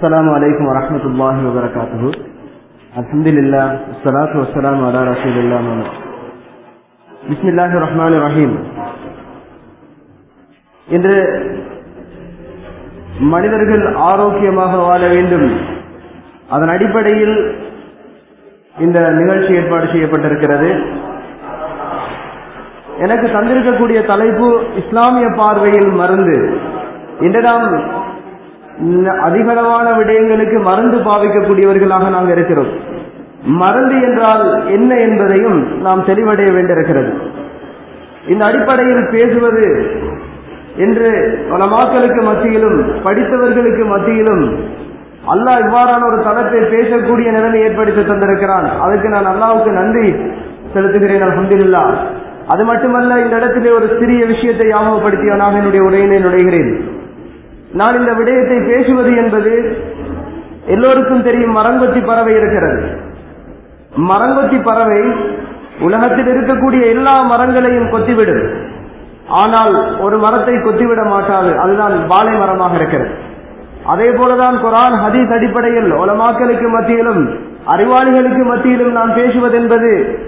السلام عليكم ورحمة الله وبركاته الحمد لله والصلاة والسلام على رسول الله محمد بسم الله الرحمن الرحيم இன்று மனிதர்கள் ஆரோக்கியமாக வாழ வேண்டும் அதன் அடிப்படையில் இந்த நிகழ்ச்சி ஏற்பாடு செய்யப்பட்டிருக்கிறது எனக்கு தந்திருக்கக்கூடிய தலைப்பு இஸ்லாமிய பார்வையில் மருந்து இன்று நாம் அதிகளவான விடயங்களுக்கு மருந்து பாவிக்கக்கூடியவர்களாக நாங்கள் இருக்கிறோம் மருந்து என்றால் என்ன என்பதையும் நாம் தெளிவடைய வேண்டியிருக்கிறது இந்த அடிப்படையில் பேசுவது என்று பல மக்களுக்கு மத்தியிலும் படித்தவர்களுக்கு மத்தியிலும் அல்லாஹ் இவ்வாறான ஒரு தளத்தை பேசக்கூடிய நிலைமை ஏற்படுத்தி தந்திருக்கிறான் அதுக்கு நான் அல்லாவுக்கு நன்றி செலுத்துகிறேன் அலமதுல்லா அது மட்டுமல்ல இந்த இடத்திலே ஒரு சிறிய விஷயத்தை ஞாபகப்படுத்தியவனாக என்னுடைய உரையிலே நுழைகிறேன் நான் இந்த விடயத்தை பேசுவது என்பது எல்லோருக்கும் தெரியும் மரங்கொத்தி பறவை இருக்கிறது மரங்கொத்தி பறவை உலகத்தில் இருக்கக்கூடிய எல்லா மரங்களையும் கொத்திவிடும் ஆனால் ஒரு மரத்தை கொத்திவிட மாட்டாது அதுதான் வாழை மரமாக இருக்கிறது அதே போலதான் குரான் ஹதீஸ் அடிப்படையில் உலமாக்களுக்கு மத்தியிலும் அறிவாளிகளுக்கு மத்தியிலும் நான் பேசுவது என்பது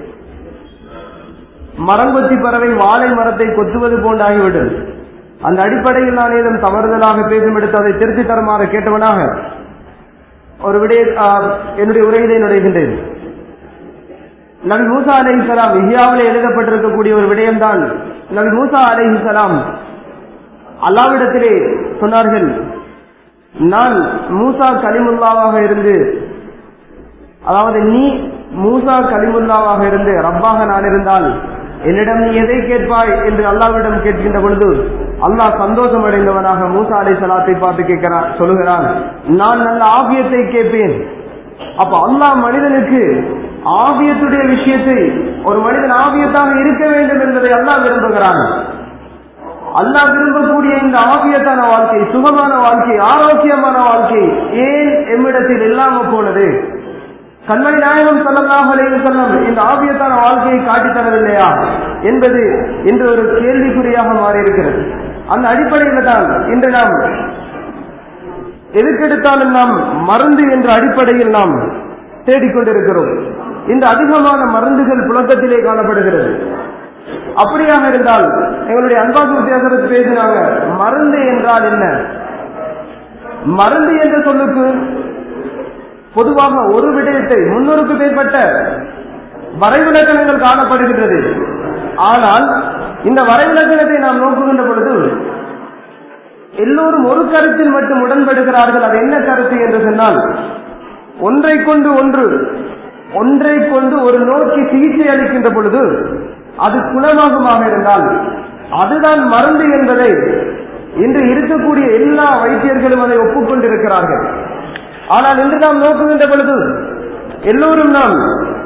மரங்கொத்தி பறவை வாழை மரத்தை கொத்துவது போன்றாகிவிடும் அந்த அடிப்படையில் நான் ஏதும் தவறுதலாக பேசும் எடுத்து அதை திருத்தி தருமாறு கேட்டவனாக ஒரு விடைய என்னுடைய உரையிலே நுழைகின்றேன் நபி மூசா அலிஹலாம் இந்தியாவில் எழுதப்பட்டிருக்கக்கூடிய ஒரு விடயம்தான் நபி மூசா அலிஹலாம் அல்லாவிடத்திலே சொன்னார்கள் நான் மூசா கலிமுல்லாவாக இருந்து அதாவது நீ மூசா கலிமுல்லாவாக இருந்து ரப்பாக நான் இருந்தால் என்னிடம் நீ எதை கேட்பாய் என்று அல்லாவிடம் கேட்கின்ற பொழுது அல்லாஹ் சந்தோஷம் அடைந்தவனாக மூசா அலை சலாத்தை பார்த்து கேட்கிறான் சொல்லுகிறான் நான் நல்ல ஆபியத்தை கேட்பேன் அப்ப அல்லாஹ் மனிதனுக்கு ஆபியத்துடைய விஷயத்தை ஒரு மனிதன் ஆபியத்தாக இருக்க வேண்டும் என்பதை அல்லாஹ் விரும்புகிறான் அல்லாஹ் விரும்பக்கூடிய இந்த ஆபியத்தான வாழ்க்கை சுகமான வாழ்க்கை ஆரோக்கியமான வாழ்க்கை ஏன் எம்மிடத்தில் இல்லாம போனது கண்மணி நாயகம் சொல்லலாம் செல்லம் இந்த ஆபியத்தான வாழ்க்கையை காட்டித் தரவில்லையா என்பது இன்று ஒரு கேள்விக்குறியாக மாறியிருக்கிறது அந்த அடிப்படையில் தான் இன்று நாம் எதுக்கெடுத்தாலும் நாம் மருந்து என்ற அடிப்படையில் நாம் தேடிக்கொண்டிருக்கிறோம் இந்த அதிகமான மருந்துகள் புழக்கத்திலே காணப்படுகிறது அப்படியாக இருந்தால் எங்களுடைய அன்பாக்கு வித்தியாசத்தை பேசினாங்க மருந்து என்றால் என்ன மருந்து என்ற சொல்லுக்கு பொதுவாக ஒரு விடயத்தை முன்னூறுக்கு மேற்பட்ட வரைவிலக்கணங்கள் காணப்படுகின்றது ஆனால் இந்த வரைவிலக்கணத்தை நாம் நோக்குகின்ற பொழுது எல்லோரும் ஒரு கருத்தில் மட்டும் உடன்படுகிறார்கள் அது என்ன கருத்து என்று சொன்னால் ஒன்றை கொண்டு ஒன்று ஒன்றை கொண்டு ஒரு நோக்கி சிகிச்சை அளிக்கின்ற பொழுது அது குணமாகுமாக இருந்தால் அதுதான் மருந்து என்பதை இன்று இருக்கக்கூடிய எல்லா வைத்தியர்களும் அதை ஒப்புக்கொண்டிருக்கிறார்கள் ஆனால் இன்று நாம் நோக்குகின்ற பொழுது எல்லோரும் நாம்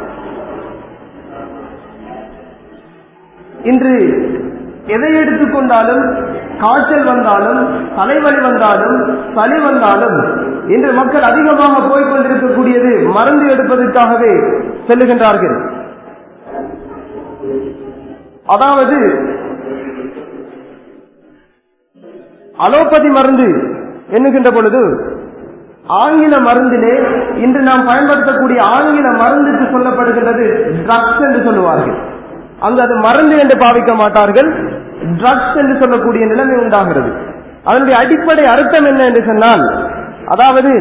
இன்று எதை எடுத்துக்கொண்டாலும் காய்ச்சல் வந்தாலும் தலைவலி வந்தாலும் சளி வந்தாலும் இன்று மக்கள் அதிகமாக போய்கொண்டிருக்கக்கூடியது மருந்து எடுப்பதற்காகவே செல்லுகின்றார்கள் அதாவது அலோபதி மருந்து எண்ணுகின்ற பொழுது ஆங்கில மருந்திலே இன்று நாம் பயன்படுத்தக்கூடிய ஆங்கில மருந்துக்கு சொல்லப்படுகின்றது ட்ரக்ஸ் என்று சொல்லுவார்கள் அங்கு அது மருந்து என்று பாவிக்க மாட்டார்கள் ட்ரக்ஸ் என்று சொல்லக்கூடிய நிலைமை உண்டாகிறது அதனுடைய அடிப்படை அர்த்தம் என்ன என்று சொன்னால் அதாவது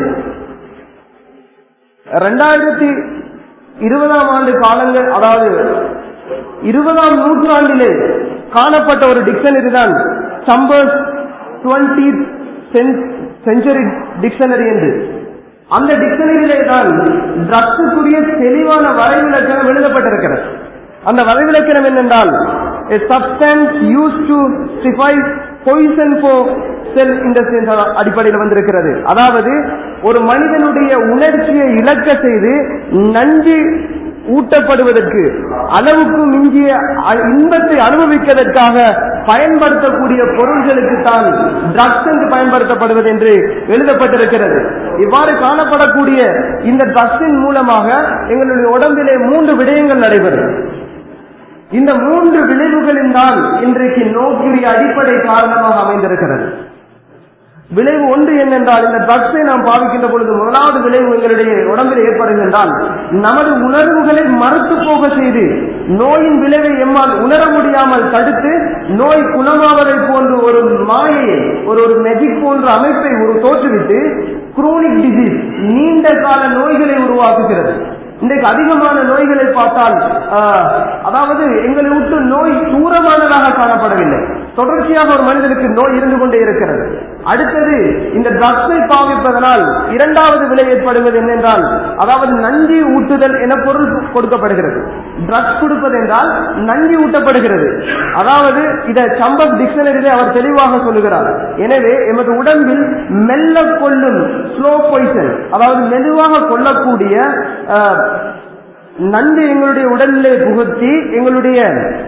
இரண்டாயிரத்தி இருபதாம் ஆண்டு காலங்கள் அதாவது இருபதாம் நூற்றாண்டிலே காணப்பட்ட ஒரு டிக்ஷனரி தான் சம்பர்ஸ் டுவெண்டி செஞ்சுரி டிக்ஷனரி என்று அந்த டிக்ஷனரியிலே தான் ட்ரக்ஸுக்குரிய தெளிவான வரைவிலக்கணம் எழுதப்பட்டிருக்கிறது அந்த வரைவிலக்கணம் என்னென்றால் சப்ஸ்டன்ஸ் யூஸ் டு சிஃபைஸ் பொய்சன் போ செல் இண்டஸ்ட்ரி அடிப்படையில் வந்திருக்கிறது அதாவது ஒரு மனிதனுடைய உணர்ச்சியை இழக்க செய்து நஞ்சு ஊட்டப்படுவதற்கு அளவுக்கு மிஞ்சிய இன்பத்தை அனுபவிப்பதற்காக பயன்படுத்தக்கூடிய பொருள்களுக்கு தான் ட்ரக்ஸ் என்று பயன்படுத்தப்படுவது என்று எழுதப்பட்டிருக்கிறது இவ்வாறு காணப்படக்கூடிய இந்த ட்ரக்ஸின் மூலமாக எங்களுடைய உடம்பிலே மூன்று விடயங்கள் நடைபெறும் இந்த மூன்று விளைவுகளின் தான் இன்றைக்கு நோக்குரிய அடிப்படை காரணமாக அமைந்திருக்கிறது விளைவு ஒன்று என்னென்றால் இந்த ட்ரக்ஸை நாம் பாவிக்கின்ற பொழுது முதலாவது விளைவு எங்களுடைய உடம்பில் ஏற்படுகின்றால் நமது உணர்வுகளை மறுத்து போக செய்து நோயின் விளைவை எம்மால் உணர முடியாமல் தடுத்து நோய் குணமாவதை போன்று ஒரு மாயையை ஒரு ஒரு மெஜிக் போன்ற அமைப்பை ஒரு தோற்றுவித்து குரோனிக் டிசீஸ் நீண்ட கால நோய்களை உருவாக்குகிறது இன்றைக்கு அதிகமான நோய்களை பார்த்தால் ஆஹ், அதாவது எங்களை விட்டு நோய் தூரமானதாக காணப்படவில்லை தொடர்ச்சியாக ஒரு மனிதனுக்கு நோய் இருந்து கொண்டே இருக்கிறது அடுத்தது இந்த ட்ரக்ஸை பாவிப்பதனால் இரண்டாவது விலை ஏற்படுவது என்னென்றால் அதாவது நஞ்சி ஊட்டுதல் என பொருள் கொடுக்கப்படுகிறது ட்ரக்ஸ் கொடுப்பது என்றால் நஞ்சி ஊட்டப்படுகிறது அதாவது இதை சம்பத் டிக்ஷனரியிலே அவர் தெளிவாக சொல்லுகிறார் எனவே எமது உடம்பில் மெல்ல கொள்ளும் ஸ்லோ பொய்சன் அதாவது மெதுவாக கொள்ளக்கூடிய ஆஹ், நஞ்சு எங்களுடைய உடலிலே புகுத்தி எங்களுடைய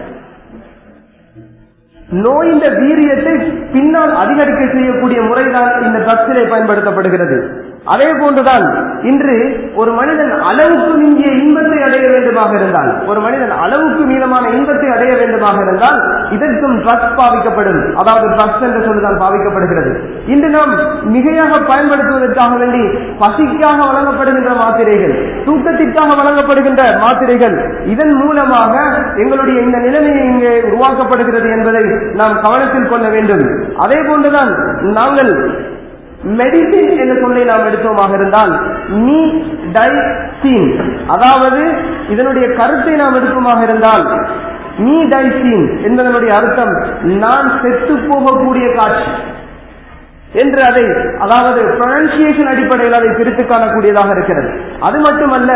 நோயின் வீரியத்தை பின்னால் அதிகரிக்க செய்யக்கூடிய முறைதான் இந்த ட்ரக்ஸிலே பயன்படுத்தப்படுகிறது அதே போன்றுதான் இன்று ஒரு மனிதன் அளவுக்கு மிஞ்சிய இன்பத்தை அடைய வேண்டுமாக இருந்தால் ஒரு மனிதன் அளவுக்கு மீதமான இன்பத்தை அடைய வேண்டுமாக இருந்தால் இதற்கும் ட்ரக்ஸ் பாவிக்கப்படும் அதாவது ட்ரக்ஸ் என்ற சொல்லுதான் பாவிக்கப்படுகிறது இன்று நாம் மிகையாக பயன்படுத்துவதற்காக வேண்டி பசிக்காக வழங்கப்படுகின்ற மாத்திரைகள் தூக்கத்திற்காக வழங்கப்படுகின்ற மாத்திரைகள் இதன் மூலமாக எங்களுடைய இந்த நிலைமையை இங்கே உருவாக்கப்படுகிறது என்பதை நாம் கவனத்தில் கொள்ள வேண்டும் அதே போன்றுதான் நாங்கள் மெடிசின் என்ற சொல்லை நாம் எடுத்தோமாக இருந்தால் நீ டைசீன் அதாவது இதனுடைய கருத்தை நாம் எடுப்போமாக இருந்தால் நீ டைசீன் என்பதனுடைய அர்த்தம் நான் செத்து போகக்கூடிய காட்சி என்று அதை அதாவது ப்ரொனன்சியேஷன் அடிப்படையில் அதை பிரித்து காணக்கூடியதாக இருக்கிறது அது மட்டுமல்ல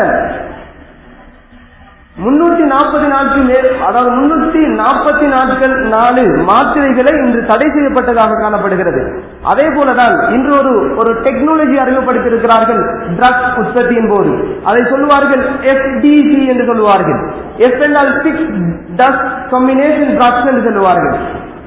முன்னூத்தி நாற்பது நாட்கள் மே- அதாவது முன்னூத்தி நாற்பத்தி நாட்கள் நாலு மாத்திரைகளை இன்று தடை செய்யப்பட்டதாக காணப்படுகிறது அதே போலதான் இன்று ஒரு ஒரு டெக்னாலஜி அறிமுகப்படுத்தியிருக்கிறார்கள் ட்ரக்ஸ் உற்பத்தியின் போது அதை சொல்லுவார்கள் எஃப்டிசி என்று சொல்லுவார்கள் எஃப் என்றால் சிக்ஸ் டஸ்ட் காம்பினேஷன் ட்ரக்ஸ் என்று சொல்லுவார்கள்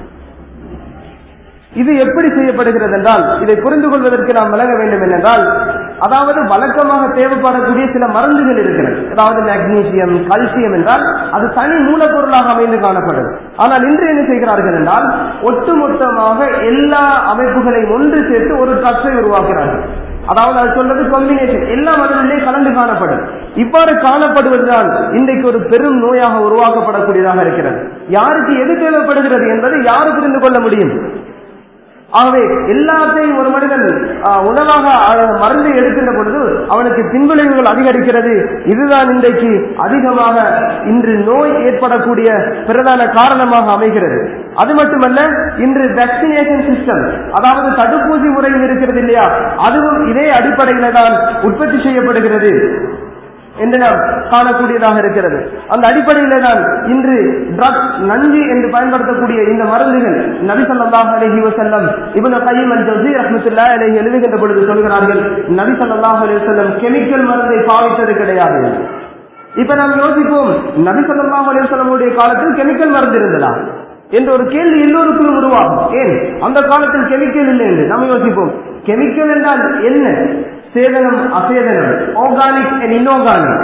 இது எப்படி செய்யப்படுகிறது என்றால் இதை புரிந்து கொள்வதற்கு நாம் விளங்க வேண்டும் என்னென்றால் அதாவது வழக்கமாக தேவைப்படக்கூடிய சில மருந்துகள் இருக்கிறது அதாவது மேக்னீசியம் கல்சியம் என்றால் அது தனி மூலப்பொருளாக அமைந்து காணப்படும் ஆனால் இன்று என்ன செய்கிறார்கள் என்றால் ஒட்டுமொத்தமாக எல்லா அமைப்புகளையும் ஒன்று சேர்த்து ஒரு ட்ரக்ஸை உருவாக்குகிறார்கள் அதாவது அது சொல்றது காம்பினேஷன் எல்லா மருந்திலே கலந்து காணப்படும் இவ்வாறு காணப்படுவதுதான் இன்றைக்கு ஒரு பெரும் நோயாக உருவாக்கப்படக்கூடியதாக இருக்கிறது யாருக்கு எது தேவைப்படுகிறது என்பதை யாரு புரிந்து கொள்ள முடியும் ஆகவே எல்லாத்தையும் ஒரு மனிதன் ஆஹ், உணவாக அஹ், மருந்து எடுக்கின்ற பொழுது அவனுக்கு பின்விளைவுகள் அதிகரிக்கிறது இதுதான் இன்றைக்கு அதிகமாக இன்று நோய் ஏற்படக்கூடிய பிரதான காரணமாக அமைகிறது அது மட்டுமல்ல இன்று வேக்சினேஷன் சிஸ்டம் அதாவது தடுப்பூசி முறை இருக்கிறது இல்லையா அதுவும் இதே அடிப்படையில தான் உற்பத்தி செய்யப்படுகிறது என்று நாம் காணக்கூடியதாக இருக்கிறது அந்த அடிப்படையில தான் இன்று ட்ரக்ஸ் நஞ்சு என்று பயன்படுத்தக்கூடிய இந்த மருந்துகள் நபி ஸல்லல்லாஹு அலைஹி வஸல்லம் இப்னு கய்யிம் அல் ஜௌஸி ரஹ்மத்துல்லாஹி அலைஹி எழுதுகின்ற பொழுது சொல்கிறார்கள் நபி ஸல்லல்லாஹு அலைஹி வஸல்லம் கெமிக்கல் மருந்தை பாவித்தது கிடையாது இப்ப நாம் யோசிப்போம் நபி ஸல்லல்லாஹு அலைஹி வஸல்லமுடைய காலத்தில் கெமிக்கல் மருந்து இருந்ததா என்ற ஒரு கேள்வி எல்லோருக்கும் உருவாகும் ஏன் அந்த காலத்தில் கெமிக்கல் இல்லை என்று நாம் யோசிப்போம் கெமிக்கல் என்றால் என்ன சேதனம் அசேதனம் ஆர்கானிக் அண்ட் இன்ஆர்கானிக்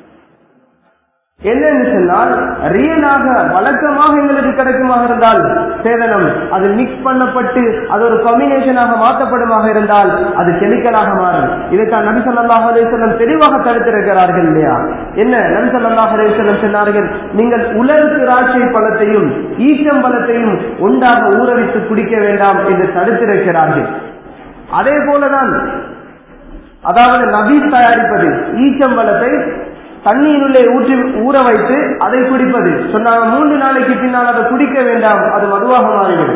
என்னன்னு சொன்னால் ரியலாக வழக்கமாக எங்களுக்கு கிடைக்குமாக இருந்தால் சேதனம் அது மிக்ஸ் பண்ணப்பட்டு அது ஒரு காம்பினேஷனாக மாற்றப்படுமாக இருந்தால் அது கெமிக்கலாக மாறும் இதைத்தான் நபி ஸல்லல்லாஹு அலைஹி வஸல்லம் தெளிவாக தடுத்திருக்கிறார்கள் இல்லையா என்ன நபி ஸல்லல்லாஹு அலைஹி வஸல்லம் சொன்னார்கள் நீங்கள் உலர் திராட்சை பழத்தையும் ஈச்சம் பழத்தையும் ஒன்றாக ஊற வைத்து குடிக்க வேண்டாம் என்று தடுத்திருக்கிறார்கள் அதே போலதான் அதாவது நபீஸ் தயாரிப்பது ஈச்சம்பழத்தை தண்ணீருள்ளே ஊற்றி ஊற வைத்து அதை குடிப்பது சொன்னாங்க மூன்று நாளைக்கு பின்னால் அதை குடிக்க வேண்டாம் அது மதுவாக மாறிவிடும்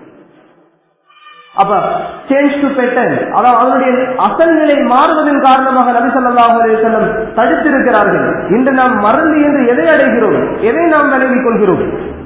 அப்ப சேஞ்ச் டு பெட்டன் அதாவது அவருடைய அசல் நிலை மாறுவதன் காரணமாக நபி ஸல்லல்லாஹு அலைஹி வஸல்லம் தடுத்திருக்கிறார்கள் இன்று நாம் மருந்து என்று எதை அடைகிறோம் எதை நாம் விளைவிக் கொள்கிறோம்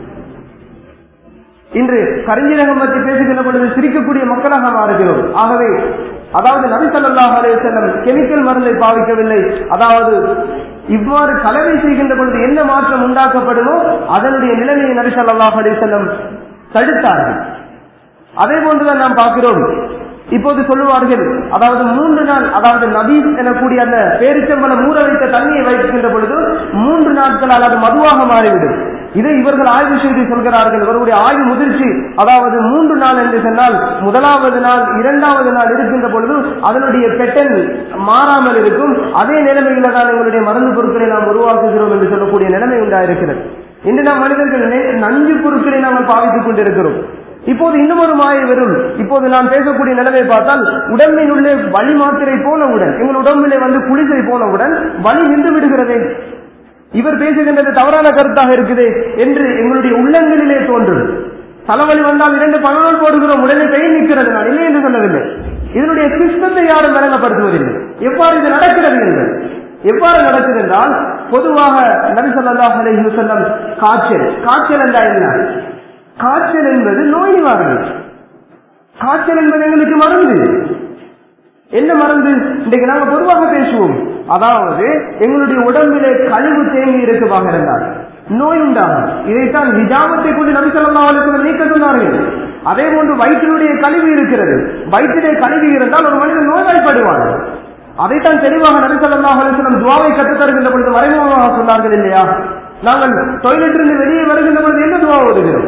இன்று கரிஞ்சீரகம் பற்றி பேசுகின்ற பொழுது சிரிக்கக்கூடிய மக்களாக மாறுகிறோம் ஆகவே அதாவது நபி ஸல்லல்லாஹு அலைஹி வஸல்லம் கெமிக்கல் மருந்தை பாவிக்கவில்லை அதாவது இவ்வாறு கலவை செய்கின்ற பொழுது என்ன மாற்றம் உண்டாக்கப்படுமோ அதனுடைய நிலைமையை நபி ஸல்லல்லாஹு அலைஹி வஸல்லம் தடுத்தார்கள் அதே போன்றுதான் நாம் பார்க்கிறோம் இப்போது சொல்லுவார்கள் அதாவது மூன்று நாள் அதாவது நபீஸ் எனக்கூடிய அந்த பேரிச்சம்பளம் ஊற வைத்த தண்ணியை வைக்கின்ற பொழுது மூன்று நாட்களால் அது மதுவாக மாறிவிடும் இதை இவர்கள் ஆய்வு செய்து சொல்கிறார்கள் இவருடைய ஆய்வு முதிர்ச்சி அதாவது மூன்று நாள் என்று சொன்னால் முதலாவது நாள் இரண்டாவது நாள் இருக்கின்ற பொழுது அதனுடைய பெட்டன் மாறாமல் இருக்கும் அதே நிலைமையில தான் எங்களுடைய மருந்து பொருட்களை நாம் உருவாக்குகிறோம் என்று சொல்லக்கூடிய நிலைமை உண்டாயிருக்கிறது இன்று நாம் மனிதர்கள் நெ- நஞ்சு பொருட்களை நாம் பாவித்துக் கொண்டிருக்கிறோம் இப்போது இன்னும் ஒரு மாயை வரும் இப்போது நான் பேசக்கூடிய நிலைமை பார்த்தால் உடம்பில் உள்ள வலி மாத்திரை போனவுடன் எங்கள் உடம்பிலே வந்து குளிசை போனவுடன் வலி நின்று விடுகிறதே இவர் பேசுகின்றது தவறான கருத்தாக இருக்குது என்று எங்களுடைய உள்ளங்களிலே தோன்றும் தலைவலி வந்தால் இரண்டு பணங்கள் போடுகிறோம் உடனே பெயின் நிற்கிறது நான் இல்லை என்று சொல்லவில்லை இதனுடைய சிஸ்டத்தை யாரும் விளங்கப்படுத்துவதில்லை எவ்வாறு இது நடக்கிறது என்று எவ்வாறு நடக்குது என்றால் பொதுவாக நபி ஸல்லல்லாஹு அலைஹி வஸல்லம் காய்ச்சல் காய்ச்சல் என்றால் என்ன காய்ச்சல் என்பது நோய் நிவாரணை காய்ச்சல் என்பது எங்களுக்கு மருந்து என்ன மருந்து இன்றைக்கு நாங்க பொதுவாக பேசுவோம் அதாவது எங்களுடைய உடம்பிலே கழிவு தேங்கி இருக்குமாக இருந்தால் நோய் உண்டாகும் இதைத்தான் நிஜாமத்தை கொண்டு நபி ஸல்லல்லாஹு அலைஹி வஸல்லம் நீக்க சொன்னார்கள் அதே போன்று வயிற்றினுடைய கழிவு இருக்கிறது வயிற்றிலே கழிவு இருந்தால் ஒரு மனிதன் நோய்வாய்ப்படுவான் அதைத்தான் தெளிவாக நபி ஸல்லல்லாஹு அலைஹி வஸல்லம் துஆவை கற்றுத் தருகின்ற பொழுது மறைமுகமாக சொன்னார்கள் இல்லையா நாங்கள் டொய்லெட்டிலிருந்து வெளியே வருகின்ற பொழுது என்ன துவா ஓதுகிறோம்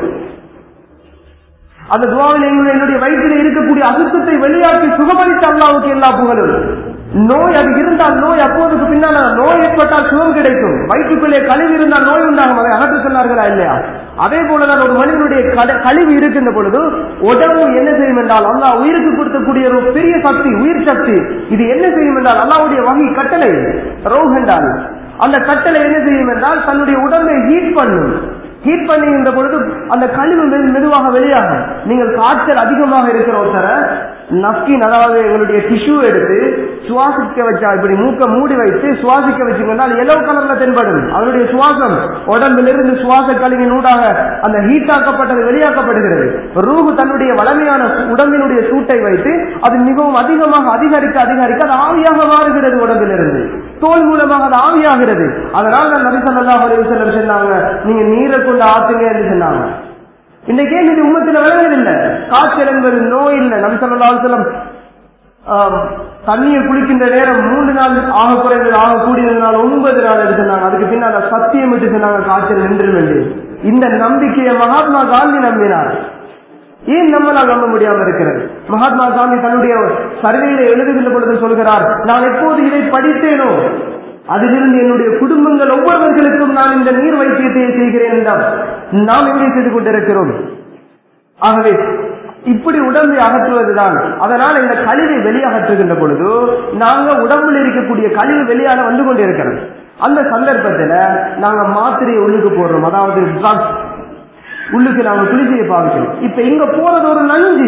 அந்த துவாவில் எங்களுடைய என்னுடைய வயிற்றில் இருக்கக்கூடிய அசுத்தத்தை வெளியாக்கி சுகமளித்த அல்லாவுக்கு எல்லா புகழும் நோய் அது இருந்தால் நோய் அப்போதுக்கு பின்னால் நோய் ஏற்பட்டால் சுகம் கிடைக்கும் வயிற்றுக்குள்ளே கழிவு இருந்தால் நோய் உண்டாகும் அதை அகற்ற சொன்னார்களா இல்லையா அதே போலதான் ஒரு மனிதனுடைய கட- கழிவு இருக்கின்ற பொழுது உடம்பு என்ன செய்யும் என்றால் அல்லாஹ் உயிருக்கு கொடுக்கக்கூடிய ஒரு பெரிய சக்தி உயிர் சக்தி இது என்ன செய்யும் என்றால் அல்லாவுடைய வகை கட்டளை ரோக் என்றால் அந்த கட்டளை என்ன செய்யும் என்றால் தன்னுடைய உடம்பை ஹீட் பண்ணும் ஹீட் பண்ணுகின்ற பொழுது அந்த கழிவு மெது- மெதுவாக வெளியாகும் நீங்கள் காய்ச்சல் அதிகமாக இருக்கிற ஒருத்தரை நப்கின் அதாவது எங்களுடைய டிஷ்யூ எடுத்து சுவாசிக்க வச்சா இப்படி மூக்க மூடி வைத்து சுவாசிக்க வச்சீங்கன்னா எல்லோ கலர்ல தென்படும் அதனுடைய சுவாசம் உடம்பிலிருந்து சுவாச கழிவின் ஊடாக அந்த ஹீட் ஆக்கப்பட்டது வெளியாக்கப்படுகிறது ரூஹு தன்னுடைய வளமையான சு- உடம்பினுடைய சூட்டை வைத்து அது மிகவும் அதிகமாக அதிகரிக்க அதிகரிக்க அது ஆவியாக மாறுகிறது உடம்பிலிருந்து தோல் மூலமாக அது ஆவியாகிறது அதனால தான் நபி ஸல்லல்லாஹு அலைஹி வஸல்லம் சொன்னாங்க நீங்க நீரை கொண்டு ஆத்துங்க என்று சொன்னாங்க இன்னைக்கு ஏன் இது உம்மத்தில் விளங்குறதில்லை காய்ச்சல் என்பது நோய் இல்லை நபி ஸல்லல்லாஹு அலைஹி வஸல்லம் ஆம், தண்ணீர் குளிக்கின்ற நேரம் மூன்று நாள் ஆக குறைந்தது ஆக கூடியது நாள் ஒன்பது நாள் என்று சொன்னாங்க அதுக்கு பின்னால் சத்தியம் விட்டு சொன்னாங்க காய்ச்சல் நின்றும் என்று இந்த நம்பிக்கையை மகாத்மா காந்தி நம்பினார் ஏன் நம்மளால் நம்ப முடியாம இருக்கிறது மகாத்மா காந்தி தன்னுடைய சர்வையில எழுதுகின்ற பொழுது சொல்கிறார் நான் எப்போது இதை படித்தேனோ அதிலிருந்து என்னுடைய குடும்பங்கள் ஒவ்வொருவர்களுக்கும் நான் இந்த நீர் வைத்தியத்தை செய்கிறேன் என்றால் நாம் எங்கே செய்து கொண்டிருக்கிறோம் ஆகவே இப்படி உடம்பை அகற்றுவதுதான் அதனால் இந்த கழிவை வெளியகற்றுகின்ற பொழுது நாங்க உடம்பில் இருக்கக்கூடிய கழிவு வெளியாக வந்து கொண்டிருக்கிறது அந்த சந்தர்ப்பத்துல நாங்க மாத்திரையை உள்ளுக்கு போடுறோம் அதாவது drugs. உள்ளுக்கு நாங்க குளிசையை பாவிக்கிறோம் இப்ப இங்க போறது ஒரு நஞ்சு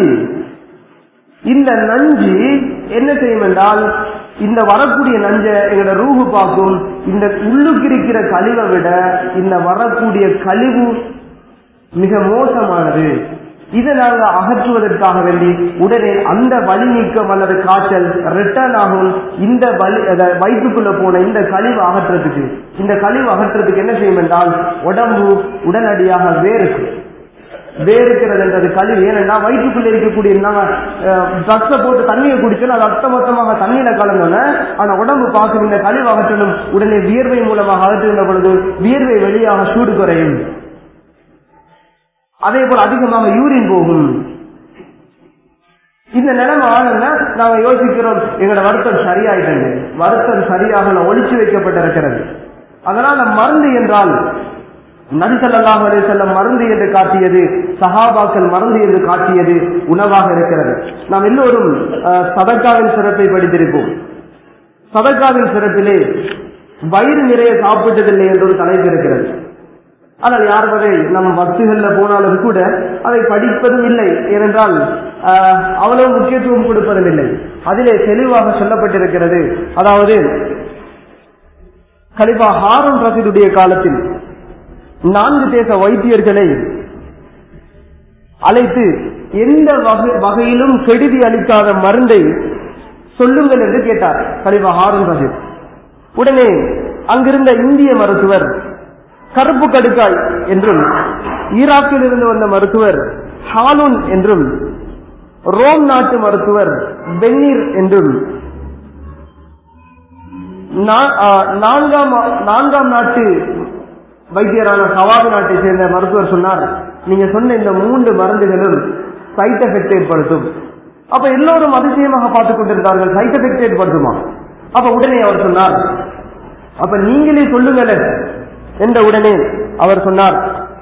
இந்த நஞ்சு என்ன செய்யும் என்றால் இந்த வரக்கூடிய நஞ்சை எங்களோட ரூஹு பார்க்கும் இந்த உள்ளுக்கு இருக்கிற கழிவை விட இந்த வரக்கூடிய கழிவு மிக மோசமானது இதை நாங்க அகற்றுவதற்காக வேண்டி உடனே அந்த வலி நீக்கம் அல்லது காய்ச்சல் ரிட்டர்ன் ஆகும் இந்த வலி அத வயிற்றுக்குள்ள போன இந்த கழிவு அகற்றத்துக்கு இந்த கழிவு அகற்றத்துக்கு என்ன செய்யும் என்றால் உடம்பு உடனடியாக வேறுக்கும் வேறுக்கிறது என்றது கழிவு ஏனென்றா வயிற்றுக்குள்ள இருக்கக்கூடிய நாங்க ட்ரக்ஸை போட்டு தண்ணியை குடிச்சோம் அது அர்த்தமொத்தமாக தண்ணியில கலந்தோன்னே ஆனா உடம்பு பார்க்கும் இந்த கழிவு அகற்றணும் உடனே வியர்வை மூலமாக அகற்றுகின்ற பொழுது வியர்வை வெளியாக சூடு குறையும் அதே போல அதிகமாக யூரின் போகும் இந்த நிலைமை ஆளுன்னா நாங்க யோசிக்கிறோம் எங்களோட வருத்தம் சரியாயிட்டது வருத்தம் சரியாக ஒழிச்சு வைக்கப்பட்டிருக்கிறது அதனால மருந்து என்றால் நபிசல்லாஹ் செல்லம் மருந்து என்று காட்டியது சஹாபாக்கள் மருந்து என்று காட்டியது உணவாக இருக்கிறது நாம் எல்லோரும் அஹ், சதக்காவின் சிறப்பை படித்திருப்போம் சதக்காவின் சிறப்பிலே வயிறு நிறைய சாப்பிட்டதில்லை என்று ஒரு தலைப்பு இருக்கிறது ஆனால் யார் வரை நம் வக்துகள்ல போனாலும் கூட அதை படிப்பதும் இல்லை ஏனென்றால் ஆஹ், அவ்வளவு முக்கியத்துவம் கொடுப்பதும் இல்லை அதிலே தெளிவாக சொல்லப்பட்டிருக்கிறது அதாவது கலிபா ஹாரூன் ரசீதுடைய காலத்தில் நான்கு தேச வைத்தியர்களை அழைத்து எந்த வகை- வகையிலும் கெடுதி அளிக்காத மருந்தை சொல்லுங்கள் என்று கேட்டார் கலிபா ஹாரூன் ரசீத் உடனே அங்கிருந்த இந்திய மருத்துவர் கருப்பு கடுக்காய் என்றும் ஈராக்கில் இருந்து வந்த மருத்துவர் ஹாலூன் என்றும் ரோம் நாட்டு மருத்துவர் வெந்நீர் என்றும் நா- ஆ, நான்காம் நான்காம் நாட்டு வைத்தியரான சவாது நாட்டை சேர்ந்த மருத்துவர் சொன்னார் நீங்க சொன்ன இந்த மூன்று மருந்துகளும் சைட் எஃபெக்ட் ஏற்படுத்தும் அப்ப எல்லோரும் அதிசயமாக பார்த்துக் கொண்டிருந்தார்கள் சைட் எஃபெக்ட் ஏற்படுத்துமா அப்ப உடனே அவர் சொன்னார் அப்ப நீங்களே சொல்லுங்களேன் என்ற உடனே அவர் சொன்னார்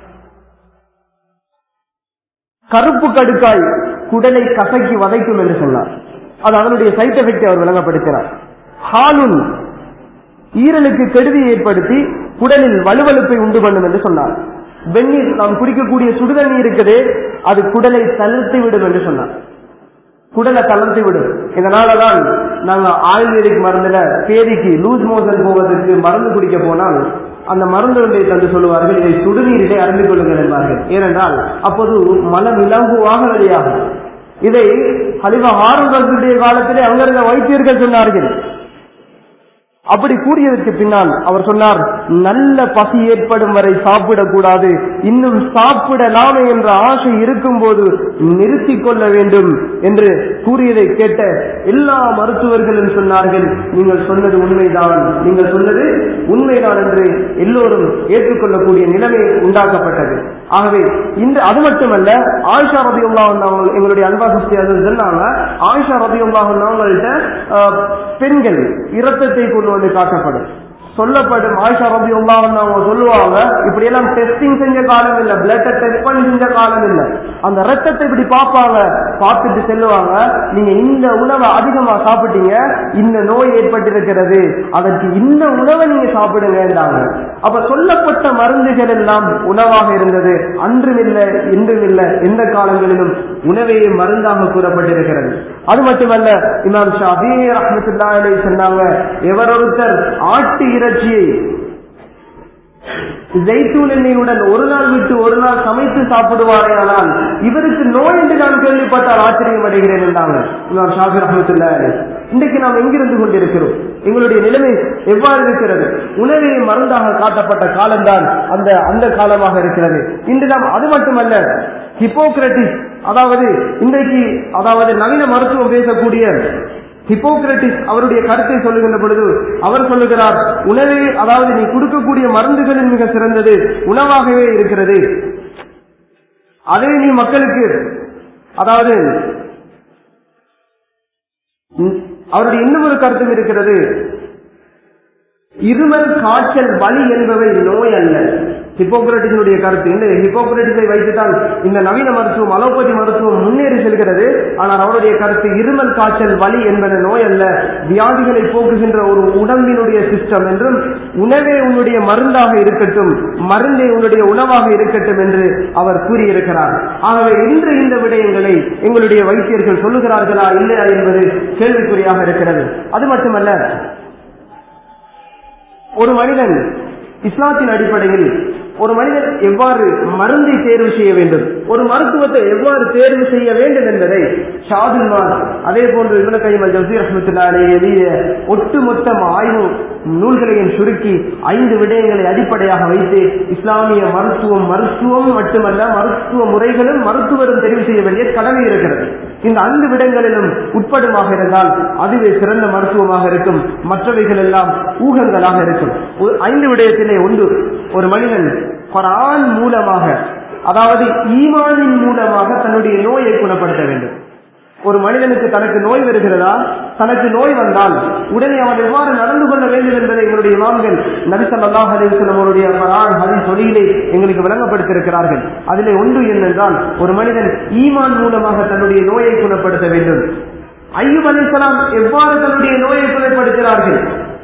கருப்பு கடுக்காய் குடலை கசக்கி வதைக்கும் என்று சொன்னார் அது அதனுடைய சைட் எஃபெக்ட் அவர் விளங்கப்படுத்தினார் ஹாலுன் ஈரலுக்கு கெடுதி ஏற்படுத்தி குடலில் வலுவழுப்பை உண்டு பண்ணும் என்று சொன்னார் வெந்நீர் நாம் குடிக்கக்கூடிய சுடுதண்ணீர் இருக்குதே அது குடலை தளர்த்தி விடும் என்று சொன்னார் குடலை தளர்த்தி விடும் இதனாலதான் நாங்க ஆயுர்வேதிக் மருந்துல பேதிக்கு லூஸ் மோஷன் போவதற்கு மருந்து குடிக்க போனால் அந்த மருந்து ஒன்றை தந்து சொல்லுவார்கள் இதை சுடுநீரிலே அறிந்து கொள்ளுங்கள் என்பார்கள் ஏனென்றால் அப்போது மலம் இலங்குவாக வெளியாகும் இதை ஹலிஃபா ஹாரூன் காலத்திலே அங்க இருந்த வைத்தியர்கள் சொன்னார்கள் அப்படி கூறியதற்கு பின்னால் அவர் சொன்னார் நல்ல பசி ஏற்படும் வரை சாப்பிடக்கூடாது இன்னும் சாப்பிடலாமே என்ற ஆசை இருக்கும் போது நிறுத்திக் கொள்ள வேண்டும் என்று கூறியதை கேட்ட எல்லா மருத்துவர்களும் சொன்னார்கள் நீங்கள் சொன்னது உண்மைதான் நீங்கள் சொன்னது உண்மைதான் என்று எல்லோரும் ஏற்றுக்கொள்ளக்கூடிய நிலைமை உண்டாக்கப்பட்டது ஆகவே இந்த அது மட்டுமல்ல ஆயிஷா ரதி எங்களுடைய அன்பா சுஸ்தி அது சொன்னாங்க ஆயிஷா ரதி அவங்கள்ட்ட பெண்கள் இரத்தத்தை கொண்டு வந்து காட்டப்படும் சொல்லப்படும் ஆயிஷா ரபி அவங்க சொல்லுவாங்க இப்படி எல்லாம் டெஸ்டிங் செஞ்ச காலம் இல்ல பிளட்டை டெஸ்ட் பண்ணி செஞ்ச காலம் இல்ல அந்த ரத்தத்தை இப்படி பார்ப்பாங்க பார்த்துட்டு செல்லுவாங்க நீங்க இந்த உணவை அதிகமா சாப்பிட்டீங்க இந்த நோய் ஏற்பட்டிருக்கிறது அதற்கு இந்த உணவை நீங்க சாப்பிடுங்கன்றாங்க அப்ப சொல்லப்பட்ட மருந்துகள் எல்லாம் உணவாக இருந்தது அன்றும் இல்லை இன்றும் இல்லை எந்த காலங்களிலும் உணவே மருந்தாக கூறப்பட்டிருக்கிறது அது மட்டுமல்ல இமாம் ஷாபி ரஹமத்துல்லா சொன்னாங்க எவரொருத்தர் ஆட்டு இறைச்சியை ஜெய்தூன் எண்ணெயுடன் ஒரு நாள் விட்டு ஒரு நாள் சமைத்து சாப்பிடுவாரே ஆனால் இவருக்கு நோய் என்று நான் கேள்விப்பட்டால் ஆச்சரியம் அடைகிறேன் என்றாங்க இமாம் ஷாபி ரஹமத்துல்லா இன்றைக்கு நாம் எங்கிருந்து கொண்டிருக்கிறோம் எங்களுடைய நிலைமை எவ்வாறு இருக்கிறது உணவே மருந்தாக காட்டப்பட்ட காலம்தான் அந்த அந்த காலமாக இருக்கிறது இன்று நாம் அது மட்டுமல்ல ஹிப்போக்ரட்டிஸ் அதாவது இன்றைக்கு அதாவது நவீன மருத்துவம் பேசக்கூடிய ஹிப்போக்ரட்டிஸ் அவருடைய கருத்தை சொல்லுகின்ற பொழுது அவர் சொல்லுகிறார் உணவே அதாவது நீ கொடுக்கக்கூடிய மருந்துகளின் மிக சிறந்தது உணவாகவே இருக்கிறது அதை நீ மக்களுக்கு அதாவது அவருடைய இன்னும் ஒரு கருத்தும் இருக்கிறது இருமல் காய்ச்சல் வலி என்பவை நோய் அல்ல ஹிப்போக்ரட்டிஸினுடைய கருத்து இந்த ஹிப்போக்ரட்டிஸை வைத்துதான் இந்த நவீன மருத்துவம் அலோபதி மருத்துவம் முன்னேறி செல்கிறது ஆனால் அவருடைய கருத்து இருமல் காய்ச்சல் வலி என்பது நோய் அல்ல வியாதிகளை போக்குகின்ற ஒரு உடம்பினுடைய சிஸ்டம் என்றும் உணவே உன்னுடைய மருந்தாக இருக்கட்டும் மருந்தே உன்னுடைய உணவாக இருக்கட்டும் என்று அவர் கூறியிருக்கிறார் ஆகவே இன்று இந்த விடயங்களை எங்களுடைய வைத்தியர்கள் சொல்லுகிறார்களா இல்லையா என்பது கேள்விக்குறியாக இருக்கிறது அது மட்டுமல்ல ஒரு மனிதன் இஸ்லாத்தின் அடிப்படையில் ஒரு மனிதன் எவ்வாறு மருந்தை தேர்வு செய்ய வேண்டும் ஒரு மருத்துவத்தை எவ்வாறு தேர்வு செய்ய வேண்டும் என்பதை ஷாதுல்மான் அதே போன்று இவன கைமல் ஜசீர் ரஹமத்துல்லாலே எழுதிய ஒட்டுமொத்த ஆய்வு நூல்களையும் சுருக்கி ஐந்து விடயங்களை அடிப்படையாக வைத்து இஸ்லாமிய மருத்துவம் மருத்துவம் மட்டுமல்ல மருத்துவ முறைகளும் மருத்துவரும் தெரிவு செய்ய வேண்டிய கடமை இருக்கிறது இந்த ஐந்து விடங்களிலும் உட்படுமாக இருந்தால் அதுவே சிறந்த மருத்துவமாக இருக்கும் மற்றவைகள் எல்லாம் ஊகங்களாக இருக்கும் ஐந்து விடயத்திலே ஒன்று ஒரு மனிதன் குரான் மூலமாக அதாவது ஈமானின் மூலமாக தன்னுடைய நோயை குணப்படுத்த வேண்டும் ஒரு மனிதனுக்கு தனக்கு நோய் வருகிறதா தனக்கு நோய் வந்தால் உடனே அவன் எவ்வாறு நடந்து கொள்ள வேண்டும் என்பதை எங்களுடைய இமாம்கள் நபிசல்லாஹ் அலிவசலம் அவருடைய குரான் ஹதி சொல்லியிலே எங்களுக்கு விளங்கப்படுத்தியிருக்கிறார்கள் அதிலே ஒன்று என்னென்றால் ஒரு மனிதன் ஈமான் மூலமாக தன்னுடைய நோயை குணப்படுத்த வேண்டும் ஐயூப் அலிசலாம் எவ்வாறு தன்னுடைய நோயை குணப்படுத்தினார்கள்